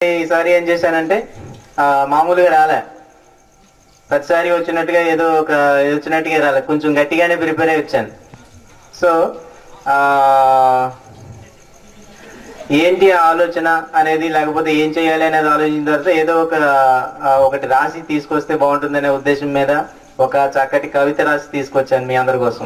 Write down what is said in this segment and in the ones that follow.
ఈసారి ఏం చేశానంటే ఆ, మామూలుగా రాలే ప్రతిసారి వచ్చినట్టుగా ఏదో ఒక వచ్చినట్టుగా రాలే కొంచెం గట్టిగానే ప్రిపేర్ అయి వచ్చాను సో ఆ, ఏంటి ఆ ఆలోచన అనేది లేకపోతే ఏం చేయాలి అనేది ఆలోచించిన తర్వాత ఏదో ఒక ఆ, ఒకటి రాసి తీసుకొస్తే బాగుంటుందనే ఉద్దేశం మీద ఒక చక్కటి కవిత రాసి తీసుకొచ్చాను మీ అందరి కోసం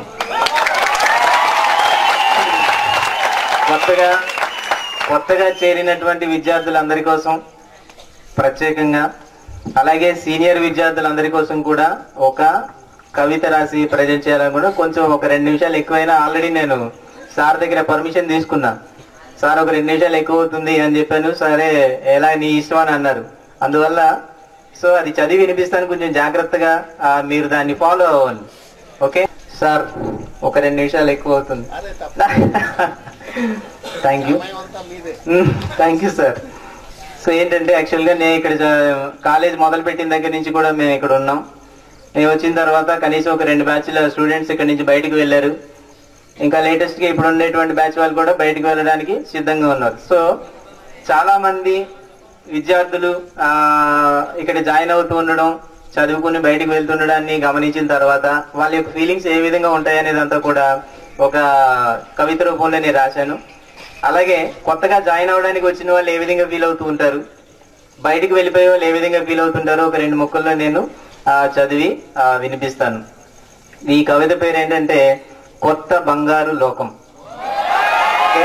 కొత్తగా కొత్తగా చేరినటువంటి విద్యార్థులందరి కోసం ప్రత్యేకంగా అలాగే సీనియర్ విద్యార్థులందరి కోసం కూడా ఒక కవిత రాసి ప్రజెంట్ చేయాలని కూడా కొంచెం ఒక రెండు నిమిషాలు ఎక్కువైనా ఆల్రెడీ నేను సార్ దగ్గర పర్మిషన్ తీసుకున్నా సార్ ఒక రెండు నిమిషాలు ఎక్కువ అవుతుంది అని చెప్పాను సరే ఎలా నీ ఇష్టం అని అన్నారు అందువల్ల సో అది చదివి వినిపిస్తాను కొంచెం జాగ్రత్తగా ఆ, మీరు దాన్ని ఫాలో అవ్వండి ఓకే సార్ ఒక రెండు నిమిషాలు ఎక్కువ అవుతుంది అదే తప్ప థ్యాంక్ యూ సమయం అంతా మీదే థ్యాంక్ యూ సార్ సో ఏంటంటే యాక్చువల్గా నేను ఇక్కడ జా- కాలేజ్ మొదలు పెట్టిన దగ్గర నుంచి కూడా మేము ఇక్కడ ఉన్నాం నేను వచ్చిన తర్వాత కనీసం ఒక రెండు బ్యాచ్ల స్టూడెంట్స్ ఇక్కడ నుంచి బయటకు వెళ్ళారు ఇంకా లేటెస్ట్ గా ఇప్పుడు ఉండేటువంటి బ్యాచ్ వాళ్ళు కూడా బయటకు వెళ్ళడానికి సిద్ధంగా ఉన్నారు సో చాలా మంది విద్యార్థులు ఆ ఇక్కడ జాయిన్ అవుతూ ఉండడం చదువుకుని బయటకు వెళ్తుండడాన్ని గమనించిన తర్వాత వాళ్ళ యొక్క ఫీలింగ్స్ ఏ విధంగా ఉంటాయనేది అంతా కూడా ఒక కవిత రూపంలో నేను రాశాను అలాగే కొత్తగా జాయిన్ అవడానికి వచ్చిన వాళ్ళు ఏ విధంగా ఫీల్ అవుతూ ఉంటారు బయటికి వెళ్ళిపోయే వాళ్ళు ఏ విధంగా ఫీల్ అవుతుంటారో ఒక రెండు ముక్కల్లో నేను ఆ, చదివి ఆ, వినిపిస్తాను ఈ కవిత పేరు ఏంటంటే కొత్త బంగారు లోకం ఓకే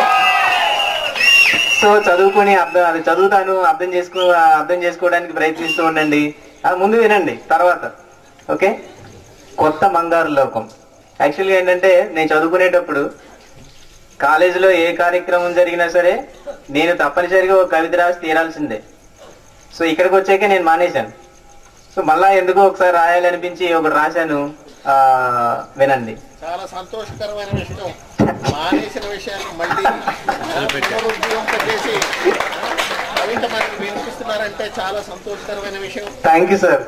సో చదువుకొని అర్థం అది చదువుతాను అర్థం చేసుకో అర్థం చేసుకోవడానికి ప్రయత్నిస్తూ ఉండండి ఆ, ముందు వినండి తర్వాత ఓకే కొత్త బంగారు లోకం యాక్చువల్గా ఏంటంటే నేను చదువుకునేటప్పుడు కాలేజీలో ఏ కార్యక్రమం జరిగినా సరే నేను తప్పనిసరిగా ఒక కవిత రాసి తీరాల్సిందే సో ఇక్కడికి వచ్చాక నేను మానేశాను సో మళ్ళా ఎందుకో ఒకసారి రాయాలనిపించి ఒకటి రాశాను ఆ, వినండి చాలా సంతోషకరమైన విషయం మానేసిన విషయాన్ని మళ్ళీ పునరుజ్జీవింపజేసి కవిత మనకి వినిపిస్తున్నారంటే చాలా సంతోషకరమైన విషయం థ్యాంక్ యూ సార్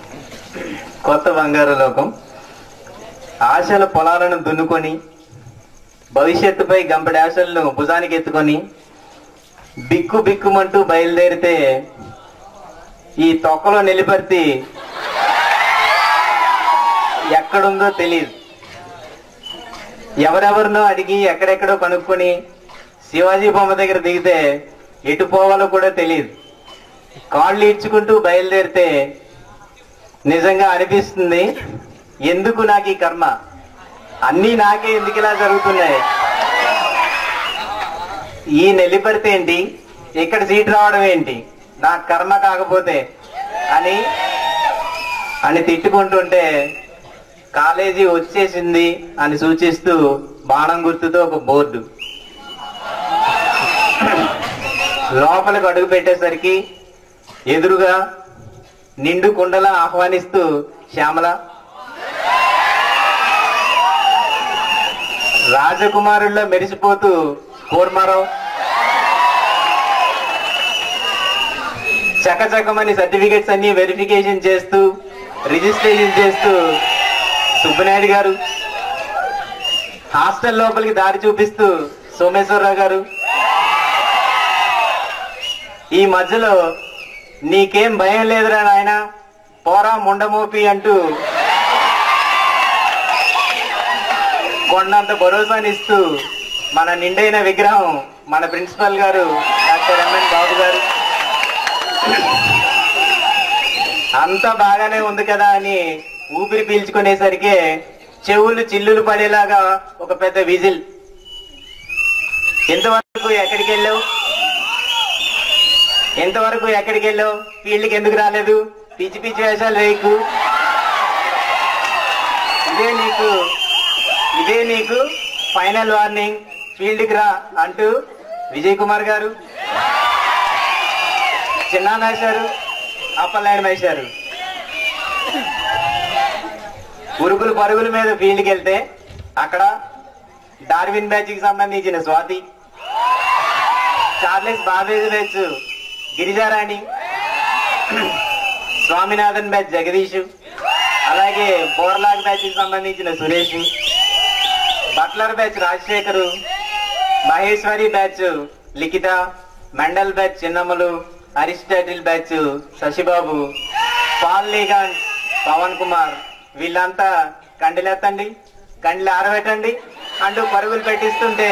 కొత్త బంగారు లోకం ఆశల పొలాలను దున్నుకొని భవిష్యత్తుపై గంపడి ఆశలను భుజానికి ఎత్తుకొని బిక్కు బిక్కుమంటూ బయలుదేరితే ఈ తొక్కలో నిలబెడితే ఎక్కడుందో తెలియదు ఎవరెవరినో అడిగి ఎక్కడెక్కడో కనుక్కొని శివాజీ బొమ్మ దగ్గర దిగితే ఎటు పోవాలో కూడా తెలియదు కాళ్ళు ఈడ్చుకుంటూ బయలుదేరితే నిజంగా అనిపిస్తుంది ఎందుకు నాకు ఈ కర్మ అన్నీ నాకే ఎందుకు ఇలా జరుగుతున్నాయి ఈ నెల్లిపడితే ఏంటి ఇక్కడ సీట్ రావడం ఏంటి నా కర్మ కాకపోతే అని అని తిట్టుకుంటుంటే కాలేజీ వచ్చేసింది అని సూచిస్తూ బాణం గుర్తుతో ఒక బోర్డు లోపలికి అడుగు పెట్టేసరికి ఎదురుగా నిండు కుండలా ఆహ్వానిస్తూ శ్యామల రాజకుమారుల్లో మెరిసిపోతూ కూర్మారావు చకచకమని సర్టిఫికెట్స్ అన్ని వెరిఫికేషన్ చేస్తూ రిజిస్ట్రేషన్ చేస్తూ సుబ్బనాయుడు గారు హాస్టల్ లోపలికి దారి చూపిస్తూ సోమేశ్వరరావు గారు ఈ మధ్యలో నీకేం భయం లేదురా నాయన పోరా ముండమోపి అంటూ కొండంత భరోసానిస్తూ మన నిండైన విగ్రహం మన ప్రిన్సిపల్ గారు డాక్టర్ ఎంఎన్ బాబు గారు అంతా బాగానే ఉంది కదా అని ఊపిరి పీల్చుకునేసరికి చెవులు చిల్లులు పడేలాగా ఒక పెద్ద విజిల్ ఎంతవరకు ఎక్కడికి వెళ్ళావు ఎంతవరకు ఎక్కడికి వెళ్ళావు ఫీల్డ్కి ఎందుకు రాలేదు పిచ్చి పిచ్చి వేషాలు వేయకు ఇదే నీకు ఇదే నీకు ఫైనల్ వార్నింగ్ ఫీల్డ్కి రా అంటూ విజయ్ కుమార్ గారు చిన్నా మేశారు అప్పలనాయుడు మేశారు ఉరుకులు పరుగుల మీద ఫీల్డ్కి వెళ్తే అక్కడ డార్విన్ బ్యాచ్ కి సంబంధించిన Swathi Charles Babbage batch Girijarani Swaminathan batch Jagadish అలాగే బోర్లాగ్ బ్యాచ్ కి సంబంధించిన Suresh Butler batch Rajasekhar Maheswari batch Likhitha Mendel batch Chinnammalu Aristotle batch Sasibabu Paul లీగాన్ పవన్ కుమార్ వీళ్ళంతా కండిలెత్తండి కండిలు ఆరబెట్టండి అంటూ పరుగులు పెట్టిస్తుంటే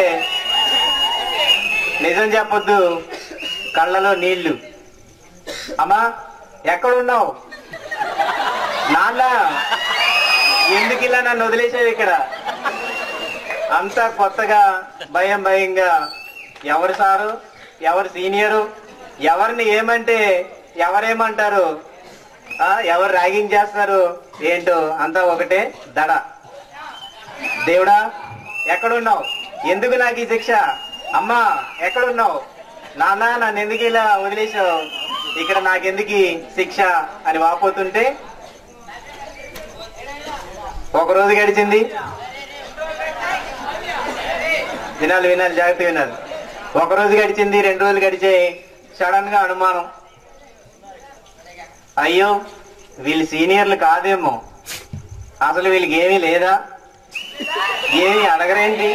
నిజం చెప్పొద్దు కళ్ళలో నీళ్లు అమ్మా ఎక్కడున్నావు నాన్న ఎందుకు ఇలా నన్ను వదిలేసావు ఇక్కడ అంతా కొత్తగా భయం భయంగా ఎవరు సారు ఎవరు సీనియరు ఎవరిని ఏమంటే ఎవరేమంటారు ఆ, ఎవరు ర్యాగింగ్ చేస్తారు ఏంటో అంతా ఒకటే దడ దేవుడా ఎక్కడున్నావు ఎందుకు నాకు ఈ శిక్ష అమ్మా ఎక్కడున్నావు నాన్న నన్ను ఎందుకు ఇలా వదిలేసావు ఇక్కడ నాకెందుకు ఈ శిక్ష అని వాపోతుంటే ఒక రోజు గడిచింది వినాలి వినాలి జాగ్రత్త వినాలి ఒక రోజు గడిచింది రెండు రోజులు గడిచాయి సడన్ గా అనుమానం అయ్యో వీళ్ళు సీనియర్లు కాదేమో అసలు వీళ్ళకి ఏమీ లేదా ఏమి అడగరేంటి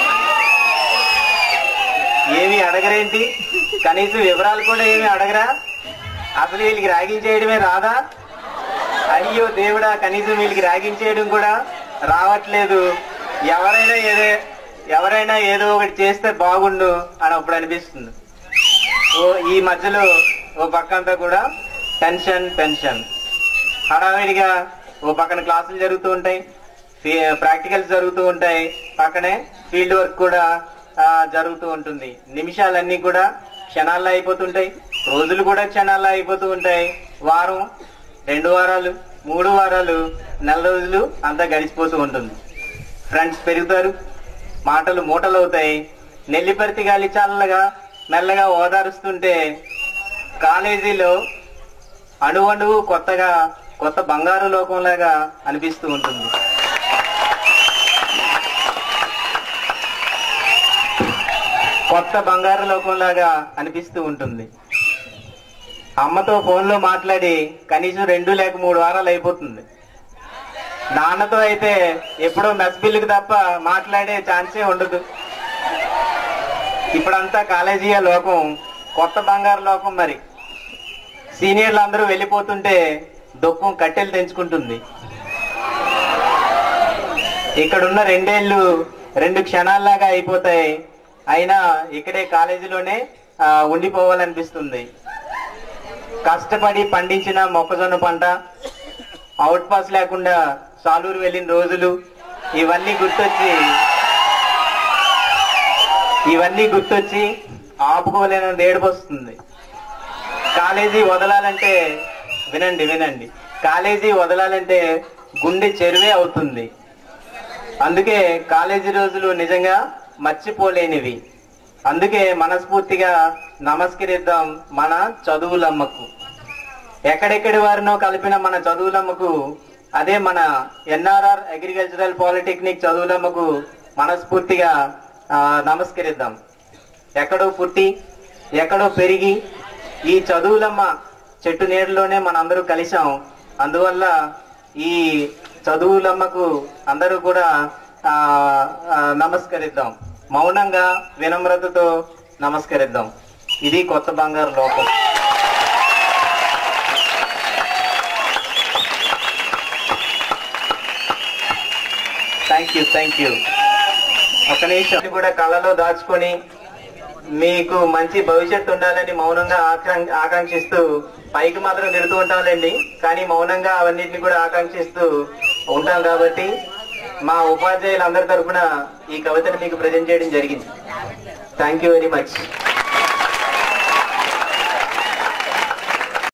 ఏమి అడగరేంటి కనీసం వివరాలు కూడా ఏమి అడగరా అసలు వీళ్ళకి ర్యాగింగ్ చేయడమే రాదా అయ్యో దేవుడా కనీసం వీళ్ళకి ర్యాగింగ్ చేయడం కూడా రావట్లేదు ఎవరైనా ఏదో ఎవరైనా ఏదో ఒకటి చేస్తే బాగుండు అని అప్పుడు అనిపిస్తుంది ఓ ఈ మధ్యలో ఓ పక్కంతా కూడా టెన్షన్ టెన్షన్ హడావిడిగా ఓ పక్కన క్లాసులు జరుగుతూ ఉంటాయి ప్రాక్టికల్స్ జరుగుతూ ఉంటాయి పక్కనే ఫీల్డ్ వర్క్ కూడా ఆ, జరుగుతూ ఉంటుంది నిమిషాలన్నీ కూడా క్షణాల్లో అయిపోతుంటాయి రోజులు కూడా క్షణాల్లో అయిపోతూ ఉంటాయి వారం రెండు వారాలు మూడు వారాలు నెల రోజులు అంతా గడిచిపోతూ ఉంటుంది ఫ్రెండ్స్ పెరుగుతారు మాటలు మూటలు అవుతాయి నెల్లిపర్తి గాలి చల్లగా మెల్లగా ఓదారుస్తుంటే కాలేజీలో అణువణువు కొత్తగా కొత్త బంగారు లోకంలాగా అనిపిస్తూ ఉంటుంది కొత్త బంగారు లోకంలాగా అనిపిస్తూ ఉంటుంది అమ్మతో ఫోన్లో మాట్లాడి కనీసం రెండు లేక మూడు వారాలు అయిపోతుంది నాన్నతో అయితే ఎప్పుడో మెస్ బిల్లుకి తప్ప మాట్లాడే ఛాన్సే ఉండదు ఇప్పుడంతా కాలేజీ లోకం కొత్త బంగారు లోకం మరి సీనియర్లు అందరూ వెళ్ళిపోతుంటే దుఃఖం కట్టెలు తెంచుకుంటుంది ఇక్కడున్న రెండేళ్లు రెండు క్షణాల్లాగా అయిపోతాయి అయినా ఇక్కడే కాలేజీలోనే ఆ, ఉండిపోవాలనిపిస్తుంది కష్టపడి పండించిన మొక్కజొన్న పంట అవుట్ పాస్ లేకుండా సాలూరు వెళ్ళిన రోజులు ఇవన్నీ గుర్తొచ్చి ఇవన్నీ గుర్తొచ్చి ఆపుకోలేనంత ఏడుపు వస్తుంది కాలేజీ వదలాలంటే వినండి వినండి కాలేజీ వదలాలంటే గుండె చెరువే అవుతుంది అందుకే కాలేజీ రోజులు నిజంగా మర్చిపోలేనివి అందుకే మనస్ఫూర్తిగా నమస్కరిద్దాం మన చదువులమ్మకు ఎక్కడెక్కడి వారినో కలిపిన మన చదువులమ్మకు అదే మన ఎన్ఆర్ఆర్ అగ్రికల్చరల్ పాలిటెక్నిక్ చదువులమ్మకు మనస్ఫూర్తిగా ఆ, నమస్కరిద్దాం ఎక్కడో పుట్టి ఎక్కడో పెరిగి ఈ చదువులమ్మ చెట్టు నీడలోనే మనందరూ కలిసాం అందువల్ల ఈ చదువులమ్మకు అందరూ కూడా ఆ, ఆ, నమస్కరిద్దాం మౌనంగా వినమ్రతతో నమస్కరిద్దాం ఇది కొత్త బంగారు లోకం థ్యాంక్ యూ థ్యాంక్ యూ ఒక నిమిషం ఇది కూడా కళ్ళలో దాచుకొని మీకు మంచి భవిష్యత్తు ఉండాలని మౌనంగా ఆకాం- ఆకాంక్షిస్తూ పైకి మాత్రం తిడుతూ ఉంటాంలేండి కానీ మౌనంగా అవన్నిటిని కూడా ఆకాంక్షిస్తూ ఉంటాం కాబట్టి మా ఉపాధ్యాయులందరి తరఫున ఈ కవితను మీకు ప్రజెంట్ చేయడం జరిగింది థ్యాంక్ యూ వెరీ మచ్